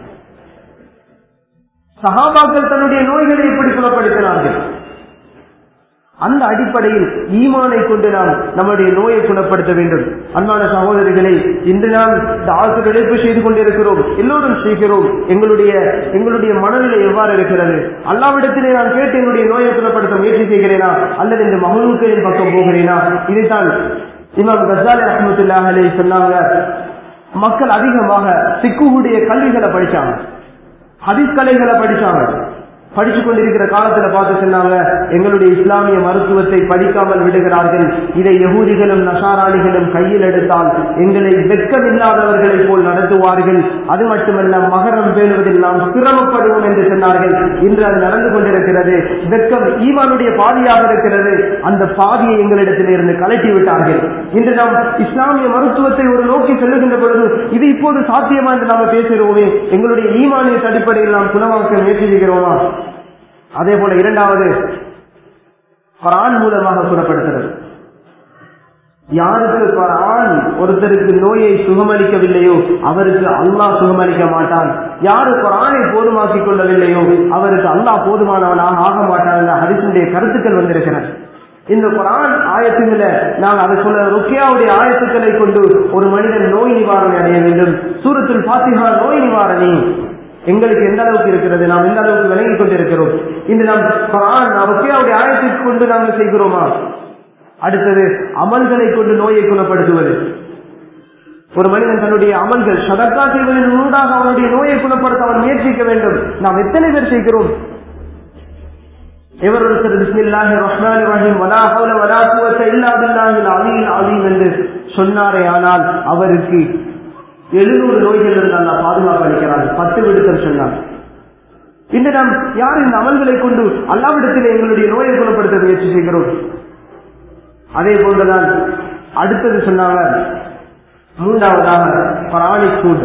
சகாபாக்கள் தன்னுடைய நோய்களை எப்படி குணப்படுத்தினார்கள் அந்த அடிப்படையில் ஈமானை கொண்டு நாம் நம்முடைய நோயை குணப்படுத்த வேண்டும் அன்பான சகோதரிகளை இன்று நாம் இந்த ஆசை இழைப்பு செய்து கொண்டிருக்கிறோம் எல்லோரும் செய்கிறோம் எங்களுடைய எங்களுடைய மனநிலை எவ்வாறு இருக்கிறது அல்லாவிடத்திலே நான் கேட்டு என்னுடைய நோயை குணப்படுத்த முயற்சி செய்கிறேனா அல்லது இந்த மகளுக்களின் பக்கம் போகிறேனா இதைத்தான் இமாம் கசாலி ரஹமத்துல்லாஹ் அலி சொன்னாங்க மக்கள் அதிகமாக சிக்குடைய கல்விகளை படிச்சாங்க ஹதீஸ் கலைகளை படிச்சாங்க படிச்சு கொண்டிருக்கிற காலத்துல பார்த்து சொன்னாங்க எங்களுடைய இஸ்லாமிய மருத்துவத்தை படிக்காமல் விடுகிறார்கள் இதை யகூதிகளும் நசாராளிகளும் கையில் எடுத்தால் எங்களை வெக்கமில்லாதவர்களைப் போல் நடத்துவார்கள் அது மட்டுமல்ல மகரம் பேணுவதில் நாம் சிரமப்படுவோம் என்று சொன்னார்கள் இன்று அது நடந்து கொண்டிருக்கிறது வெக்கம் ஈமானுடைய பாதியாக இருக்கிறது அந்த பாதியை எங்களிடத்தில் இருந்து கலட்டி விட்டார்கள் இன்று நாம் இஸ்லாமிய மருத்துவத்தை ஒரு நோக்கி செல்லுகின்ற பொழுது இது இப்போது சாத்தியமா என்று நாம பேசுகிறோமே எங்களுடைய ஈமானிய அடிப்படையில் நாம் குணமாக்க முயற்சிக்கிறோமா அதே போல இரண்டாவது குரான் மூலமாக குணப்படுத்துறது யாருக்கு குரான் ஒருத்தருக்கு நோயை சுகமளிக்கவில்லையோ அவருக்கு அல்லாஹ் சுகமளிக்க மாட்டான் யாரு குரானை போதுமாக்கிக் கொள்ளவில்லையோ அவருக்கு அல்லாஹ் போதுமானவனாக ஆக மாட்டான் என்ற ஹரிசனுடைய கருத்துக்கள் வந்திருக்கிறது இந்த குரான் ஆயத்துகளை நாம் அதை சொல்ல ருக்கியாவுடைய ஆயத்துக்களை கொண்டு ஒரு மனிதன் நோய் நிவாரணை அடைய வேண்டும் சூரத்தில் பாத்திமா நோய் நிவாரணி எங்களுக்கு எந்த அளவுக்கு இருக்கிறது நாம் எந்த அளவுக்கு விளங்கிக் கொண்டிருக்கிறோம் இன்று நாம் குரான் ருக்கியாவுடைய ஆயத்தை கொண்டு நாங்கள் செய்கிறோமா அடுத்தது அமல்களை கொண்டு நோயை குணப்படுத்துவது ஒரு மனிதன் தன்னுடைய அமல்கள் சதக்கா செய்வதன் ஊடாக அவனுடைய நோயை குணப்படுத்த அவன் முயற்சிக்க வேண்டும் நாம் எத்தனை பேர் செய்கிறோம் எவர் ஒருத்தர் பிஸ்மில்லாஹி ரஹ்மான் ரஹீம் வலா ஹவுல வலா குவத்த இல்லா பில்லாஹில் அலீல் அலீம் என்று சொன்னாரே ஆனால் அவருக்கு எழுநூறு நோய்கள் இருந்து அல்லாஹ் பாதுகாப்பு அளிக்கிறார் பத்து விடுத்தல் சொன்னார் இன்று நாம் யார் இந்த அமல்களை கொண்டு அல்லாவிடத்தில் எங்களுடைய நோயை குணப்படுத்த முயற்சி செய்கிறோம் அதே போன்றுதான் அடுத்தது சொன்னாங்க மூன்றாவதாக குரானிக் ஃபுட்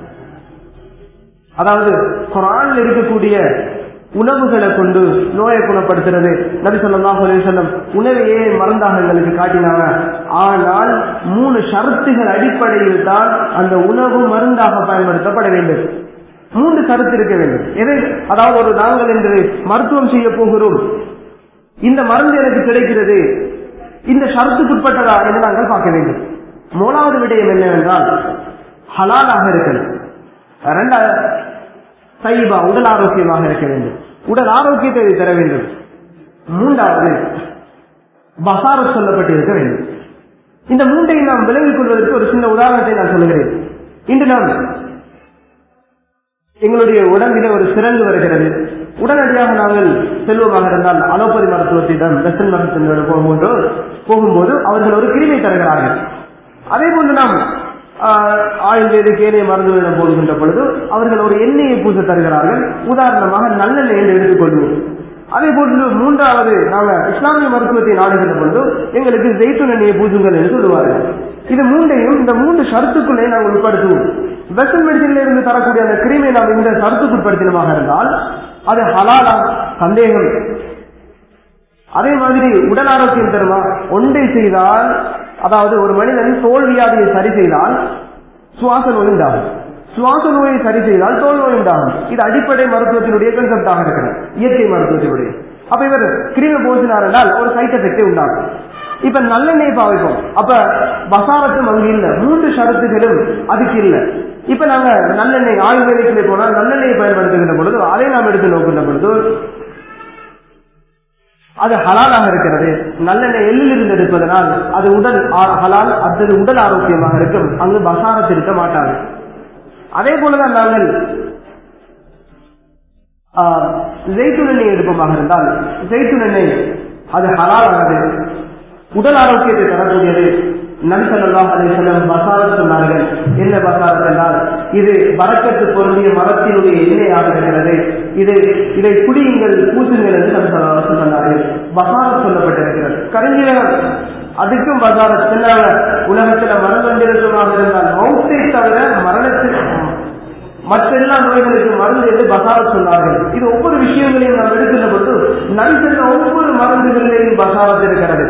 அதாவது குரானில் இருக்கக்கூடிய உணவுகளை கொண்டு நோயை குணப்படுத்துறது நபி சொல்லாஹ் சொல்லம் உணவையே மருந்தாக எங்களுக்கு காட்டினாங்க ஆனால் மூணு ஷரத்துகள் அடிப்படையில் தான் அந்த உணவு மருந்தாக பயன்படுத்தப்பட வேண்டும் மூன்று கருத்து இருக்க வேண்டும் எதை அதாவது ஒரு நாங்கள் என்று மருத்துவம் செய்ய போகிறோம் இந்த மருந்து எனக்கு கிடைக்கிறது இந்த ஷரத்துக்குட்பட்டதா என்று நாங்கள் பார்க்க வேண்டும் மூணாவது விடயம் என்னவென்றால் ஹலாலாக இருக்கணும் ரெண்டாவது சைபா உடல் ஆரோக்கியமாக இருக்க வேண்டும் உடல் ஆரோக்கியத்தை தர வேண்டும் மூன்றாவது பசாரத் சொல்லப்பட்டு இருக்க வேண்டும் இந்த மூன்றையும் நாம் விலகிக் கொள்வதற்கு ஒரு சின்ன உதாரணத்தை நான் சொல்லுகிறேன் இன்று நாம் எங்களுடைய உடம்பிலே ஒரு சிறந்து வருகிறது உடனடியாக நாங்கள் செல்வமாக இருந்தால் அலோபதி மருத்துவத்திடம் வெஸ்டர்ன் மருத்துவத்திடம் போகும்போது போகும்போது அவர்கள் ஒரு கிருமி தருகிறார்கள் அதே போன்று நாம் ஆயுர்வேதிக் ஏனைய மருந்துகளிடம் போடுகின்ற பொழுது அவர்கள் ஒரு எண்ணெயை பூச தருகிறார்கள் உதாரணமாக நல்லெண்ணெய் என்று எடுத்துக்கொள்வோம் அதே போன்று மூன்றாவது நாங்கள் இஸ்லாமிய மருத்துவத்தை நாடுகின்ற பொழுது எங்களுக்கு ஜெய்துன் எண்ணெயை பூசுங்கள் என்று சொல்லுவார்கள் இது மூன்றையும் இந்த மூன்று ஷரத்துக்குள்ளே நாங்கள் உட்படுத்துவோம் வெஸ்டர்ன் மெடிசன்ல இருந்து தரக்கூடிய அந்த கிருமியை நாம் இந்த ஷரத்துக்கு உட்படுத்தினமாக இருந்தால் அது ஹலாலா சந்தேகம் அதே மாதிரி உடல் ஆரோக்கியம் தருமா ஒன்றை செய்தால் அதாவது ஒரு மனிதன் தோல் வியாதியை சரி செய்தால் சுவாச நோய் உண்டாகும் சுவாச நோயை சரி செய்தால் தோல் நோய் உண்டாகும் இது அடிப்படை மருத்துவத்தினுடைய கன்செப்டாக இருக்கிறது இயற்கை மருத்துவத்தினுடைய அப்ப இவர் கிருமி போசினார் என்றால் ஒரு சைட் எஃபெக்டே உண்டாகும் இப்ப நல்லெண்ணெய் பாவிப்போம் அப்ப பசாரத்தும் அங்கு இல்ல மூன்று ஷரத்துகளும் அதுக்கு இல்ல இப்ப நாங்க நல்லெண்ணெய் ஆயுர்வேதிக்கிலே போனால் நல்லெண்ணெயை பயன்படுத்துகின்ற பொழுது அதை நாம் எடுத்து நோக்கின்ற பொழுது அது ஹலாலாக இருக்கிறது நல்லெண்ணெய் எள்ளிலிருந்து எடுப்பதனால் அது உடல் ஹலால் அது உடல் ஆரோக்கியமாக இருக்கும் அங்கு பசாரத் இருக்க மாட்டாது அதே போலதான் நாங்கள் ஜெய்து எண்ணெய் எடுப்பமாக இருந்தால் ஜெய்து எண்ணெய் அது ஹலாலானது உடல் ஆரோக்கியத்தை தரக்கூடியது நன்சல்லா அலிசல்லம் பசாரத் சொன்னார்கள் என்ன பசாரத் என்றால் இது வரக்கத்து பொருந்திய மரத்தினுடைய எண்ணெயாக இருக்கிறது இது இதை குடியுங்கள் பூசுங்கள் என்று நன்சல்லா சொன்னார்கள் பசாரத் சொல்லப்பட்டிருக்கிறது கருஞ்சீரகம் அதுக்கும் பசாரத் சொன்னாங்க உலகத்துல மரணந்திரத்துமாக இருந்தால் மௌத்தை தவிர மரணத்தில் மற்ற எல்லா நோய்களுக்கு மருந்து என்று பசாரத் சொன்னார்கள் இது ஒவ்வொரு விஷயங்களையும் நாம் எடுக்கின்ற பொழுது நன்சல்ல ஒவ்வொரு மருந்துகளிலேயும் பசாரத் இருக்கிறது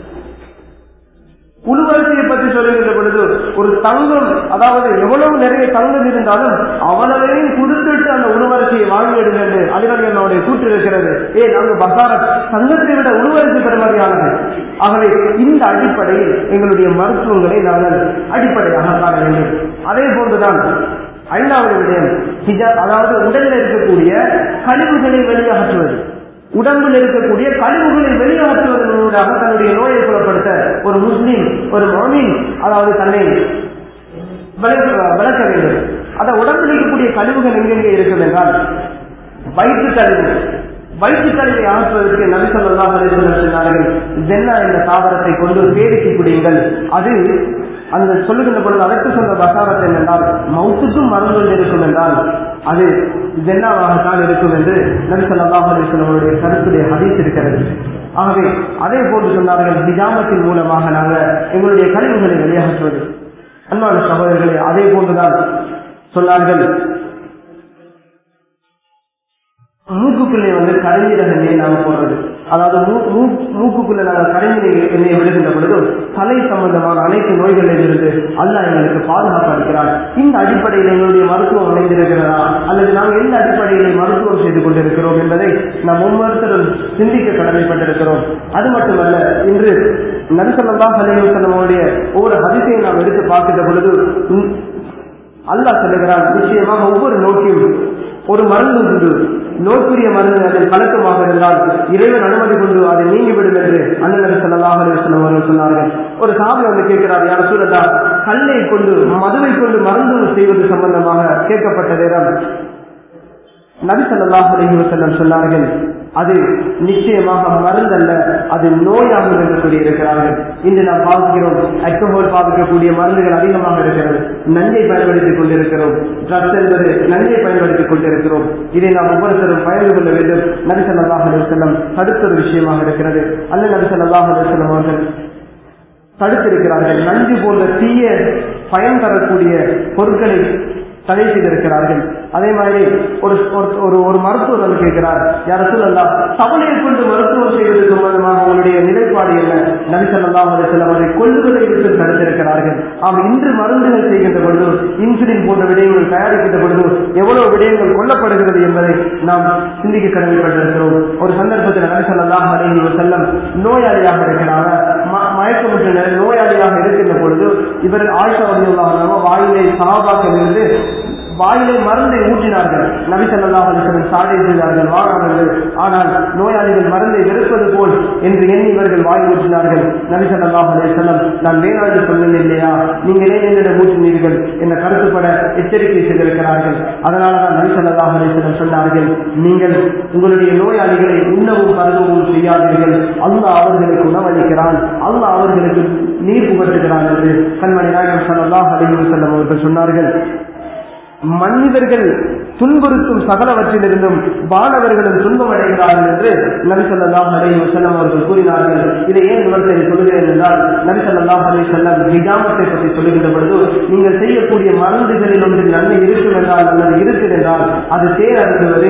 உழுவரிசையை பற்றி சொல்லுகின்ற பொழுது ஒரு தங்கம் அதாவது எவ்வளவு நிறைய தங்கம் இருந்தாலும் அவ்வளவையும் கொடுத்துட்டு அந்த உருவரிசையை வாங்கி எடுங்க அதிகாரி என்னுடைய கூட்டு இருக்கிறது ஏ நாங்கள் பசார தங்கத்தை விட உருவரிசை பெறுமதியானது ஆகவே இந்த அடிப்படையில் எங்களுடைய மருத்துவங்களை நாங்கள் அடிப்படையாக காண வேண்டும் அதே போன்றுதான் ஐந்தாவது விடயம் ஹிஜா- அதாவது உடலில் இருக்கக்கூடிய கழிவுகளை வெளியகற்றுவது உடம்பில் இருக்கக்கூடிய கழிவுகளை வெளியேற்றுவதனூடாக தன்னுடைய நோயை குணப்படுத்த ஒரு முஸ்லீம் ஒரு மோமின் அதாவது தன்னை விளக்க விளக்க வேண்டும் அந்த உடம்பில் இருக்கக்கூடிய கழிவுகள் எங்கெங்கே இருக்கும் என்றால் வயிற்று கழிவு வயிற்றுக்கழிவை ஆற்றுவதற்கு நபி ஸல்லல்லாஹு அலைஹி வஸல்லம் சொன்னார்கள் ஜென்னா என்ற தாவரத்தை கொண்டு பேரிக்கு குடியுங்கள் அது அந்த சொல்லுகின்ற பொழுது அதற்கு சொன்ன பசாரத்தை என்றால் மவுத்துக்கும் மருந்து இருக்கும் என்றால் அது ஜென்னாவாகத்தான் இருக்கும் என்று நபி ஸல்லல்லாஹு அலைஹி வஸல்லம் அவருடைய கருத்துடைய ஹதீஸ் இருக்கிறது ஆகவே அதே போன்று சொன்னார்கள் ஹிஜாமத்தின் மூலமாக நாங்கள் எங்களுடைய கழிவுகளை வெளியேற்றுவது அன்பான சகோதரர்களே அதே போன்றுதான் சொன்னார்கள் மூக்குக்குள்ளே வந்து கரைஞ்சிட எண்ணெயை நாம போடுறது அதாவது மூ- மூ- மூக்குக்குள்ள நாங்கள் கரைஞ்சிட எண்ணெயை விடுகின்ற பொழுது தலை சம்பந்தமான அனைத்து நோய்களில் இருந்து அல்லாஹ் எங்களுக்கு பாதுகாப்பு அளிக்கிறார் இந்த அடிப்படையில் எங்களுடைய மருத்துவம் அமைந்திருக்கிறதா அல்லது நாம் எந்த அடிப்படையில் மருத்துவம் செய்து கொண்டிருக்கிறோம் என்பதை நாம் ஒவ்வொருத்தரும் சிந்திக்க கடமைப்பட்டிருக்கிறோம் அது மட்டுமல்ல இன்று நரிசல்லாம் சலைவசனமுடைய ஒவ்வொரு ஹதிசையை நாம் எடுத்து பார்க்கின்ற பொழுது உம், அல்லாஹ் சொல்லுகிறான் நிச்சயமாக ஒவ்வொரு நோக்கியும் ஒரு மருந்து உண்டு நோக்குரிய மருந்து அதில் கலக்கமாக இருந்தால் இறைவன் அனுமதி கொண்டு அதை நீங்கிவிடும் என்று அண்ணன் சொல்லலாக அவர்கள் சொன்னார்கள் ஒரு சாமி வந்து கேட்கிறார் யார் சூழலா கல்லை கொண்டு மதுவை கொண்டு மருந்து செய்வது சம்பந்தமாக கேட்கப்பட்ட நேரம் நபி ஸல்லல்லாஹு அலைஹி வஸல்லம் சொன்னார்கள் அது நிச்சயமாக மருந்தல்ல அது நோயாகும் என்று கூறியிருக்கிறார்கள் இன்று நாம் பார்க்கிறோம் அல்கஹால் பாதிக்கக்கூடிய மருந்துகள் அதிகமாக இருக்கிறது நஞ்சை பயன்படுத்திக் கொண்டிருக்கிறோம் ட்ரக்ஸ் என்பது நஞ்சை பயன்படுத்திக் கொண்டிருக்கிறோம் இதை நாம் ஒவ்வொருத்தரும் பயந்து கொள்ள வேண்டும் நபி ஸல்லல்லாஹு அலைஹி வஸல்லம் தடுத்த ஒரு விஷயமாக இருக்கிறது அல்ல நபி ஸல்லல்லாஹு அலைஹி வஸல்லம் அவர்கள் தடுத்திருக்கிறார்கள் நஞ்சு போன்ற தீய பயன் தரக்கூடிய பொருட்களை தடை செய்திருக்கிறார்கள் அதே மாதிரி ஒரு ஒரு- ஒரு ஒரு மருத்துவர் வந்து கேட்கிறார் யார சொல்லலாம் தவளையை கொண்டு மருத்துவம் செய்வது சம்பந்தமாக உங்களுடைய நிலைப்பாடு என்ன நபி ஸல்லல்லாஹு அலைஹி வஸல்லம் அவரை கொல்லுவதை விட்டு தடுத்திருக்கிறார்கள் ஆம் இன்று மருந்துகள் செய்கின்ற பொழுது இன்சுலின் போன்ற விடயங்கள் தயாரிக்கின்ற பொழுது எவ்வளவு விடயங்கள் கொல்லப்படுகிறது என்பதை நாம் சிந்திக்க கடமைப்பட்டிருக்கிறோம் ஒரு சந்தர்ப்பத்தில் நபி ஸல்லல்லாஹு அலைஹி வஸல்லம் நோயாளியாக இருக்கிறாங்க ம- மயக்கமுற்ற நிலை- நோயாளியாக இருக்கின்ற பொழுது இவர் ஆயிஷா ரலியல்லாஹு வாயிலை சஹாபாக்கள் இருந்து வாயிலை மருந்தை ஊற்றினார்கள் நபி ஸல்லல்லாஹு அலைஹி வஸல்லம் சாடை செய்தார்கள் வாராமல் ஆனால் நோயாளிகள் மருந்தை வெறுப்பது போல் என்று எண்ணி இவர்கள் வாய் ஊற்றினார்கள் நபி ஸல்லல்லாஹு அலைஹி வஸல்லம் நான் வேணாண்டு சொன்னேன் இல்லையா நீங்கள் ஏன் என்னிடம் ஊற்றினீர்கள் என்ற கருத்துப்பட எச்சரிக்கை செய்திருக்கிறார்கள் அதனால தான் நபி ஸல்லல்லாஹு அலைஹி வஸல்லம் சொன்னார்கள் நீங்கள் உங்களுடைய நோயாளிகளை உண்ணவும் கருதவும் செய்யாதீர்கள் அல்லாஹ் அவர்களுக்கு உணவளிக்கிறான் அல்லாஹ் அவர்களுக்கு நீர் புகட்டுகிறான் என்று கண்மணி நாயகம் ஸல்லல்லாஹு அலைஹி வஸல்லம் அவர்கள் சொன்னார்கள் மனிதர்கள் துன்புறுத்தும் சகலவற்றிலிருந்தும் வானவர்களும் துன்பம் அடைகிறார்கள் என்று நபி ஸல்லல்லாஹு அலைஹி வஸல்லம் அவர்கள் கூறினார்கள் இதை ஏன் விவரத்தை சொல்கிறேன் என்றால் நபி ஸல்லல்லாஹு அலைஹி வஸல்லம் ஹிஜாமத்தை பற்றி சொல்லுகின்ற பொழுது நீங்கள் செய்யக்கூடிய மருந்துகளில் ஒன்றில் நன்மை இருக்கும் என்றால் அல்லது இருக்குது என்றால் அது தேரறிவது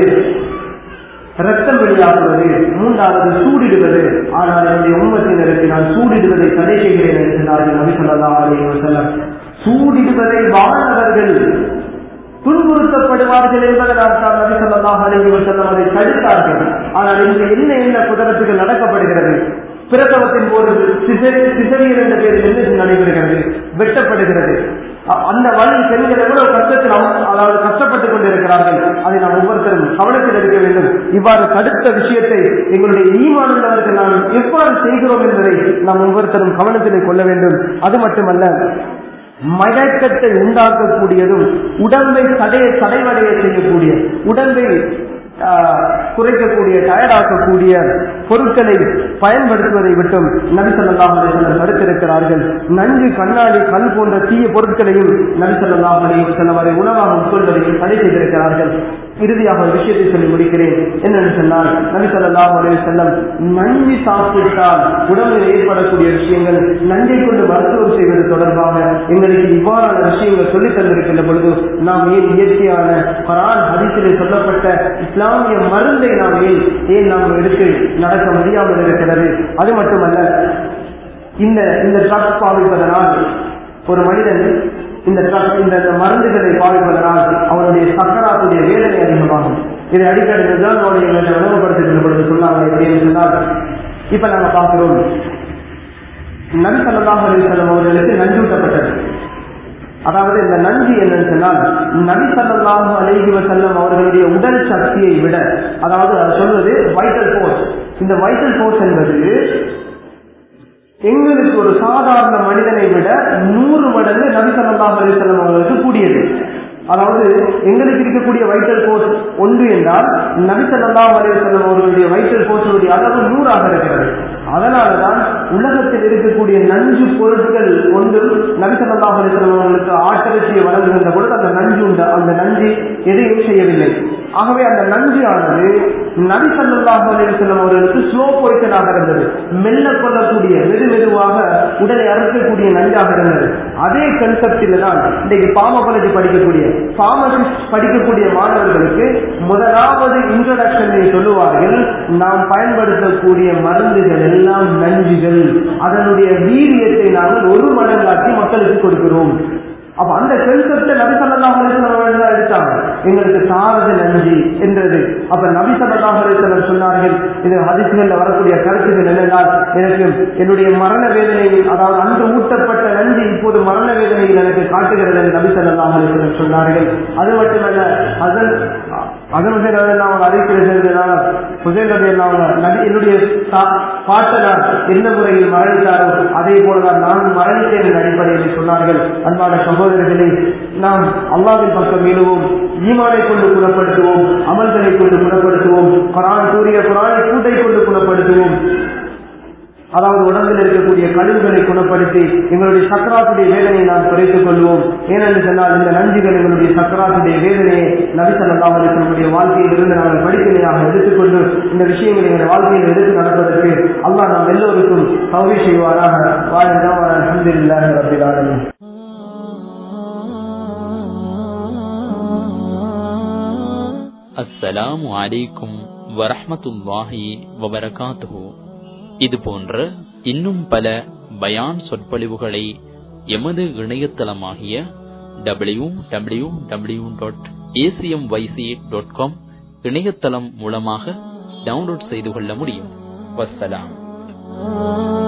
ரத்தம் வெளியாகுவது மூன்றாவது சூடிடுவது ஆனால் என்னுடைய உண்மத்தினருக்கு நான் சூடிடுவதை தடை செய்கிறேன் என்று சொன்னார்கள் நபி ஸல்லல்லாஹு அலைஹி வஸல்லம் சூடிடுவதை வானவர்கள் துன்புறுத்தப்படுவார்கள் என்பதனால் தான் நபி ஸல்லல்லாஹு அலைஹி வஸல்லம் அதை தடுத்தார்கள் ஆனால் இன்று என்ன என்ன குதரத்துகள் நடக்கப்படுகிறது பிரசவத்தின் போது சிசரியன் என்ற பேரில் என்ன நடைபெறுகிறது வெட்டப்படுகிறது அ- அந்த வழி பெண்கள் எவ்வளவு கஷ்டத்தில் அவ- அதாவது கஷ்டப்பட்டுக் கொண்டிருக்கிறார்கள் அதை நாம் ஒவ்வொருத்தரும் கவனத்தில் எடுக்க வேண்டும் இவ்வாறு தடுத்த விஷயத்தை எங்களுடைய ஈமானுள்ளவர்கள் நாம் எவ்வாறு செய்கிறோம் என்பதை நாம் ஒவ்வொருத்தரும் கவனத்திலே கொள்ள வேண்டும் அது மட்டுமல்ல மயக்கத்தை உண்டாக்கக்கூடியதும் உடம்பை தடைய தடைவடைய செய்யக்கூடிய உடம்பை ஆஹ், குறைக்கக்கூடிய டயர்டாக்கக்கூடிய பொருட்களை பயன்படுத்துவதை விட்டும் நபி ஸல்லல்லாஹு அலைஹி வஸல்லம் தடுத்திருக்கிறார்கள் நன்கு கண்ணாடி கல் போன்ற தீய பொருட்களையும் நபி ஸல்லல்லாஹு அலைஹி வஸல்லம் அதை உணவாக உட்கொள்வதையும் தடை செய்திருக்கிறார்கள் இறுதியாக ஒரு விஷயத்தை சொல்லி முடிக்கிறேன் என்னென்னு சொன்னால் நபி ஸல்லல்லாஹு அலைஹி வஸல்லம் நன்றி சாப்பிட்டால் உடம்பில் ஏற்படக்கூடிய விஷயங்கள் நஞ்சை கொண்டு மருத்துவம் செய்வது தொடர்பாக எங்களுக்கு இவ்வாறான விஷயங்கள் சொல்லித் தந்திருக்கின்ற பொழுது நாம் ஏன் இயற்கையான குரான் ஹதீஸிலே சொல்லப்பட்ட இஸ்லாமிய மருந்தை நாம் ஏன் ஏன் நாம் எடுத்து நடக்க முடியாமல் இருக்கிறது அது மட்டுமல்ல இந்த இந்த ட்ரக்ஸ் பாவிப்பதனால் ஒரு மனிதன் இந்த ட்ரக் இந்த இந்த மருந்துகளை பாவிப்பதனால் அவனுடைய சக்கராத்துடைய வேதனை அதிகமாகும் இதை அடிக்கடி நிர்வாகோடைய விளம்பரப்படுத்துகின்ற பொழுது சொன்னாங்க எப்படின்னு சொன்னால் இப்ப நாங்க பார்க்கிறோம் நபி ஸல்லல்லாஹு அலைஹி வஸல்லம் அவர்களுக்கு நஞ்சூட்டப்பட்டது அதாவது இந்த நஞ்சு என்னன்னு சொன்னால் நபி ஸல்லல்லாஹு அலைஹி வஸல்லம் அவர்களுடைய உடல் சக்தியை விட அதாவது அது சொல்வது வைட்டல் ஃபோர்ஸ் இந்த வைட்டல் ஃபோர்ஸ் என்பது எங்களுக்கு ஒரு சாதாரண மனிதனை விட நூறு மடங்கு நபி ஸல்லல்லாஹு அலைஹி வஸல்லம் அவர்களுக்கு கூடியது அதாவது எங்களுக்கு இருக்கக்கூடிய வைட்டல் போர்ஸ் ஒன்று என்றால் நபிசல்லா அலைவசல்லம் அவர்களுடைய வைட்டல் போர்ஸுடைய அளவு நூறாக இருக்கிறது அதனாலதான் உலகத்தில் இருக்கக்கூடிய நஞ்சு பொருட்கள் ஒன்றும் நபிசல்லா அலைவசல்லம் அவர்களுக்கு ஆட்டரிசியை வழங்குகின்ற பொழுது அந்த நஞ்சு உண்டு அந்த நஞ்சு எதையும் செய்யவில்லை ஆகவே அந்த நஞ்சு ஆனது நபி சல்லாஹ் அலைவசல்லம் அவர்களுக்கு ஸ்லோ பாய்சனாக இருந்தது மெல்ல கொள்ளக்கூடிய மெது மெதுவாக உடலை அறுக்கக்கூடிய நஞ்சாக இருந்தது அதே கன்செப்டில் தான் இன்றைக்கு பாமகாலஜி படிக்கக்கூடிய பாமசிஸ்ட் படிக்கக்கூடிய மாணவர்களுக்கு முதலாவது இன்ட்ரடக்ஷனில் சொல்லுவார்கள் நாம் பயன்படுத்தக்கூடிய மருந்துகள் எல்லாம் நஞ்சுகள் அதனுடைய வீரியத்தை நாங்கள் ஒரு மடங்காக்கி மக்களுக்கு கொடுக்கிறோம் அப்ப அந்த கன்செப்டை நபி சல்லாஹ் அலிஸ்லாம் தான் எடுத்தாங்க எங்களுக்கு சாரது நன்றி என்றது அப்ப நபி சல்லாஹ் அலிஸ்லாம் சொன்னார்கள் இது ஹதிசுகள்ல வரக்கூடிய கருத்துகள் என்னென்னால் எனக்கு என்னுடைய மரண வேதனையில் அதாவது அன்று ஊட்டப்பட்ட நன்றி இப்போது மரண வேதனையில் எனக்கு காட்டுகிறது என்று நபி சல்லாஹ் அலிஸ்லாம் சொன்னார்கள் அது மட்டுமல்ல அதன் அதன் அவங்க அறிவிக்கிறது செஞ்சதுனால புதையல் அவங்க நபி என்னுடைய பாட்டனார் எந்த முறையில் மரணித்தாரோ அதே போலதான் நான் மரணித்தேன் என்ற அடிப்படையில் சொன்னார்கள் அன்பான சகோதரர்களே நாம் அல்லாவின் பக்கம் மீளுவோம் ஈமானை கொண்டு குணப்படுத்துவோம் அமல்களை கொண்டு குணப்படுத்துவோம் குரான் கூறிய குரானை கூட்டை கொண்டு குணப்படுத்துவோம் அதாவது உடம்பில் இருக்கக்கூடிய கழிவுகளை குணப்படுத்தி எங்களுடைய சக்கராத்துடைய வேதனையை நாம் குறைத்துக் கொள்வோம் ஏனென்று சொன்னால் இந்த நஞ்சுகள் எங்களுடைய சக்கராத்துடைய வேதனையை நபிசல்லாமல் நம்முடைய வாழ்க்கையில் இருந்து நாங்கள் படிப்பினையாக எடுத்துக்கொண்டு இந்த விஷயங்களை எங்கள் வாழ்க்கையில் எடுத்து நடப்பதற்கு அல்லாஹ் நாம் எல்லோருக்கும் சௌரி செய்வாராக வாழ்ந்தான் அலமதுல்லாஹி ரபில் ஆலமீன் அஸ்ஸலாமு அலைக்கும் வரஹ்மத்துல்லாஹி வபரகாத்துஹு இது போன்ற இன்னும் பல பயான் சொற்பொழிவுகளை எமது இணையதளமாகிய W W W dot ACM YC dot com இணையதளம் மூலமாக டவுன்லோட் செய்து கொள்ள முடியும் வசலாம்